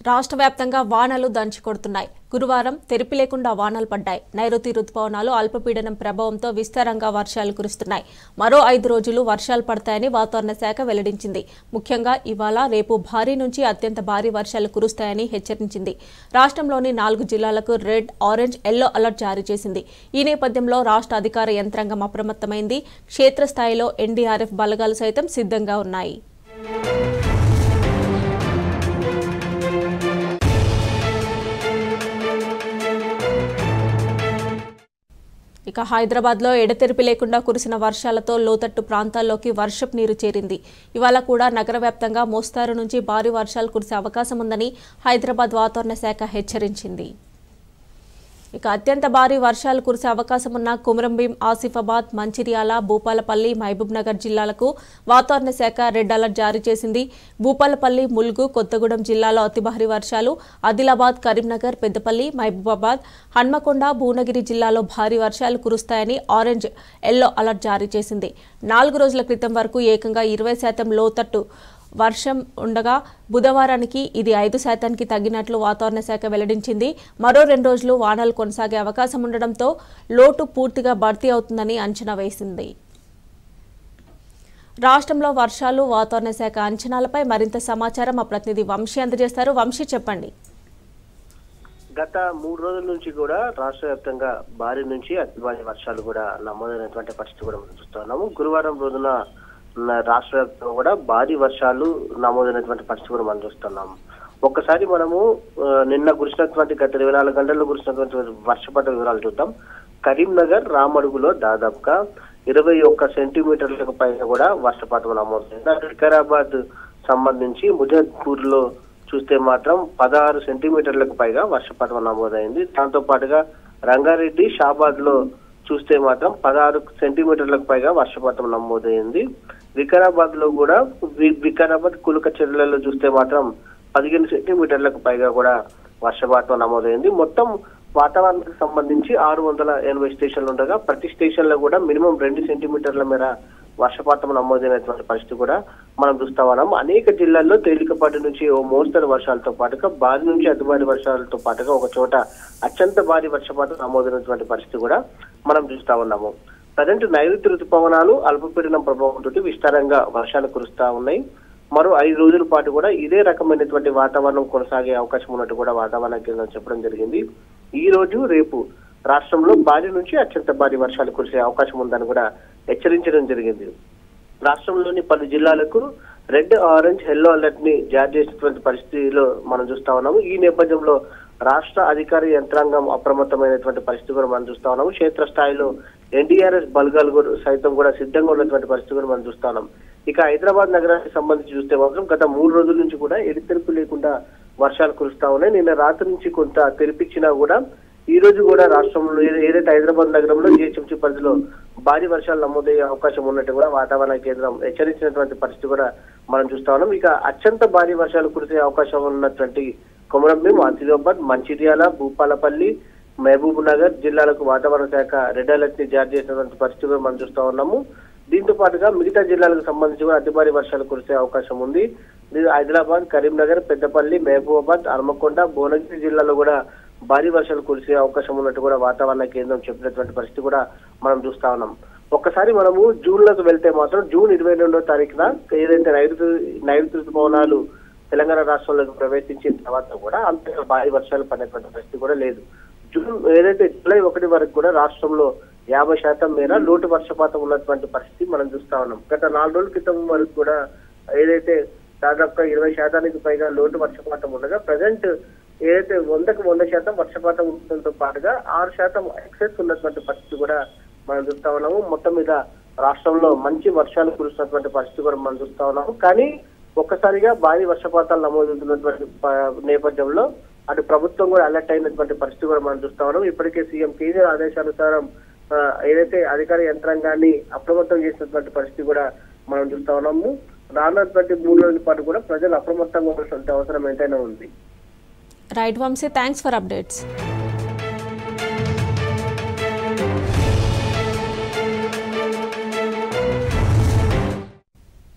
రాష్ట్ర వ్యాప్తంగా వానలు దంచి కొడుతున్నాయి గురువారం తెరిపి లేకుండా వానలు పడ్డాయి నైరుతి రుతుపవనాలు అల్పపీడనం ప్రభావంతో విస్తారంగా వర్షాలు కురుస్తున్నాయి మరో ఐదు రోజులు వర్షాలు పడతాయని వాతావరణ శాఖ వెల్లడించింది ముఖ్యంగా ఇవాళ రేపు భారీ నుంచి అత్యంత భారీ వర్షాలు కురుస్తాయని హెచ్చరించింది రాష్ట్రంలోని నాలుగు జిల్లాలకు రెడ్ ఆరెంజ్ ఎల్లో అలర్ట్ జారీ చేసింది ఈ నేపథ్యంలో రాష్ట్ర అధికార యంత్రాంగం అప్రమత్తమైంది క్షేత్రస్థాయిలో ఎన్డీఆర్ఎఫ్ బలగాలు సైతం సిద్ధంగా ఉన్నాయి ఇక హైదరాబాద్లో ఎడతెరిపి లేకుండా కురిసిన వర్షాలతో లోతట్టు ప్రాంతాల్లోకి వర్షపు నీరు చేరింది ఇవాళ కూడా నగర వ్యాప్తంగా మోస్తారు నుంచి భారీ వర్షాలు కురిసే అవకాశం ఉందని హైదరాబాద్ వాతావరణ శాఖ హెచ్చరించింది ఇక అత్యంత భారీ వర్షాలు కురిసే అవకాశం ఉన్న కుమరంభీం ఆసిఫాబాద్ మంచిర్యాల భూపాలపల్లి మహబూబ్ నగర్ జిల్లాలకు వాతావరణ శాఖ రెడ్ అలర్ట్ జారీ చేసింది భూపాలపల్లి ములుగు కొత్తగూడెం జిల్లాలో అతి భారీ వర్షాలు ఆదిలాబాద్ కరీంనగర్ పెద్దపల్లి మహబూబాబాద్ హన్మకొండ భువనగిరి జిల్లాలో భారీ వర్షాలు కురుస్తాయని ఆరెంజ్ ఎల్లో అలర్ట్ జారీ చేసింది నాలుగు రోజుల క్రితం వరకు ఏకంగా ఇరవై శాతం లోతట్టు వర్షం ఉండగా బుధవారానికి ఇది ఐదు శాతానికి తగ్గినట్లు వాతావరణ శాఖ వెల్లడించింది మరో రెండు రోజులు వానలు కొనసాగే అవకాశం ఉండడంతో లోటు పూర్తిగా భర్తీ అవుతుందని అంచనా వేసింది రాష్ట్రంలో వర్షాలు వాతావరణ శాఖ అంచనాలపై మరింత సమాచారం మా ప్రతినిధి వంశీ అందజేస్తారు వంశీ చెప్పండి గత మూడు రోజుల నుంచి కూడా రాష్ట్ర వ్యాప్తంగా భారీ నుంచి అతి భారీ వర్షాలు కూడా నమోదైనటువంటి పరిస్థితి కూడా మనం చూస్తున్నాము గురువారం రోజున ఉన్న రాష్ట్ర వ్యాప్తంగా కూడా భారీ వర్షాలు నమోదైనటువంటి పరిస్థితి కూడా మనం చూస్తున్నాము ఒక్కసారి మనము ఆ, నిన్న కురిసినటువంటి గత ఇరవై నాలుగు గంటల్లో కురిసినటువంటి వర్షపాత వివరాలు చూద్దాం కరీంనగర్ రామడుగులో దాదాపుగా ఇరవై ఒక్క సెంటీమీటర్లకు పైన కూడా వర్షపాతం నమోదైంది అటు వికారాబాద్ సంబంధించి ముజఫ్పూర్ లో చూస్తే మాత్రం పదహారు సెంటీమీటర్లకు పైగా వర్షపాతం నమోదైంది దాంతో పాటుగా రంగారెడ్డి షాబాద్ లో చూస్తే మాత్రం పదహారు సెంటీమీటర్లకు పైగా వర్షపాతం నమోదైంది వికారాబాద్ లో కూడా వి- వికారాబాద్ కులక చెరువులలో చూస్తే మాత్రం పదిహేను సెంటీమీటర్లకు పైగా కూడా వర్షపాతం నమోదైంది మొత్తం వాతావరణానికి సంబంధించి ఆరు వందల ఎనభై స్టేషన్లు ఉండగా ప్రతి స్టేషన్ లో కూడా మినిమం రెండు సెంటీమీటర్ల మేర వర్షపాతం నమోదైనటువంటి పరిస్థితి కూడా మనం చూస్తా ఉన్నాం అనేక జిల్లాల్లో తేలికపాటి నుంచి ఓ మోస్తరు వర్షాలతో పాటుగా భారీ నుంచి అతి భారీ వర్షాలతో పాటుగా ఒక చోట అత్యంత భారీ వర్షపాతం నమోదైనటువంటి పరిస్థితి కూడా మనం చూస్తా ఉన్నాము ప్రజెంట్ నైరుతి ఋతుపవనాలు అల్పపీడనం ప్రభావంతో విస్తారంగా వర్షాలు కురుస్తా ఉన్నాయి మరో ఐదు రోజుల పాటు కూడా ఇదే రకమైనటువంటి వాతావరణం కొనసాగే అవకాశం ఉన్నట్టు కూడా వాతావరణ కేంద్రం చెప్పడం జరిగింది ఈ రోజు రేపు రాష్ట్రంలో భారీ నుంచి అత్యంత భారీ వర్షాలు కురిసే అవకాశం ఉందని కూడా హెచ్చరించడం జరిగింది రాష్ట్రంలోని పలు జిల్లాలకు రెడ్ ఆరెంజ్ ఎల్లో అలర్ట్ ని జారీ చేసినటువంటి పరిస్థితిలో మనం చూస్తా ఉన్నాము ఈ నేపథ్యంలో రాష్ట్ర అధికార యంత్రాంగం అప్రమత్తమైనటువంటి పరిస్థితి కూడా మనం చూస్తా ఉన్నాము క్షేత్రస్థాయిలో ఎన్డీఆర్ఎస్ బలగాలు కూడా సైతం కూడా సిద్ధంగా ఉన్నటువంటి పరిస్థితి కూడా మనం చూస్తా ఉన్నాం ఇక హైదరాబాద్ నగరానికి సంబంధించి చూస్తే మాత్రం గత మూడు రోజుల నుంచి కూడా ఎడితెరుపు లేకుండా వర్షాలు కురుస్తా ఉన్నాయి నిన్న రాత్రి నుంచి కొంత తెరిపించినా కూడా ఈ రోజు కూడా రాష్ట్రంలో ఏ- ఏదైతే హైదరాబాద్ నగరంలో జిహెచ్ఎంసీ పరిధిలో భారీ వర్షాలు నమోదయ్యే అవకాశం ఉన్నట్టు కూడా వాతావరణ కేంద్రం హెచ్చరించినటువంటి పరిస్థితి కూడా మనం చూస్తా ఉన్నాం ఇక అత్యంత భారీ వర్షాలు కురిసే అవకాశం ఉన్నటువంటి కొమరంభీం ఆసిఫాబాద్ మంచిర్యాల భూపాలపల్లి మహబూబ్ నగర్ జిల్లాలకు వాతావరణ శాఖ రెడ్ అలర్ట్ ని జారీ చేసినటువంటి పరిస్థితి కూడా మనం చూస్తా ఉన్నాము దీంతో పాటుగా మిగతా జిల్లాలకు సంబంధించి కూడా అతి భారీ వర్షాలు కురిసే అవకాశం ఉంది ఇది ఆదిలాబాద్ కరీంనగర్ పెద్దపల్లి మహబూబాబాద్ హన్మకొండ భువనగిరి జిల్లాలో కూడా భారీ వర్షాలు కురిసే అవకాశం ఉన్నట్టు కూడా వాతావరణ కేంద్రం చెప్పినటువంటి పరిస్థితి కూడా మనం చూస్తా ఉన్నాం ఒక్కసారి మనము జూన్ లోకి వెళ్తే మాత్రం జూన్ ఇరవై రెండో తారీఖున ఏదైతే నైరుతి నైరుతి ఋతుపవనాలు తెలంగాణ రాష్ట్రంలోకి ప్రవేశించిన తర్వాత కూడా అంతగా భారీ వర్షాలు పడేటువంటి పరిస్థితి కూడా లేదు జూన్ ఏదైతే జూలై ఒకటి వరకు కూడా రాష్ట్రంలో యాభై శాతం మేర లోటు వర్షపాతం ఉన్నటువంటి పరిస్థితి మనం చూస్తా ఉన్నాం గత నాలుగు రోజుల క్రితం వరకు కూడా ఏదైతే దాదాపుగా ఇరవై శాతానికి పైగా లోటు వర్షపాతం ఉండగా ప్రజెంట్ ఏదైతే వందకు వంద శాతం వర్షపాతం ఉండడంతో పాటుగా ఆరు శాతం ఎక్సెస్ ఉన్నటువంటి పరిస్థితి కూడా మనం చూస్తా ఉన్నాము మొత్తం మీద రాష్ట్రంలో మంచి వర్షాలు కురుస్తున్నటువంటి పరిస్థితి కూడా మనం చూస్తా ఉన్నాము కానీ ఒక్కసారిగా భారీ వర్షపాతాలు నమోదవుతున్నటువంటి ప- నేపథ్యంలో అటు ప్రభుత్వం కూడా అలర్ట్ అయినటువంటి పరిస్థితి కూడా మనం చూస్తా ఉన్నాం ఇప్పటికే సీఎం కేసీఆర్ ఆదేశానుసారం ఆ, ఏదైతే అధికార యంత్రాంగాన్ని అప్రమత్తం చేసినటువంటి పరిస్థితి కూడా మనం చూస్తా ఉన్నాము రానున్నటువంటి మూడు రోజుల పాటు కూడా ప్రజలు అప్రమత్తంగా ఉండాల్సిన అవసరం ఎంతైనా ఉంది right Vamsi thanks for updates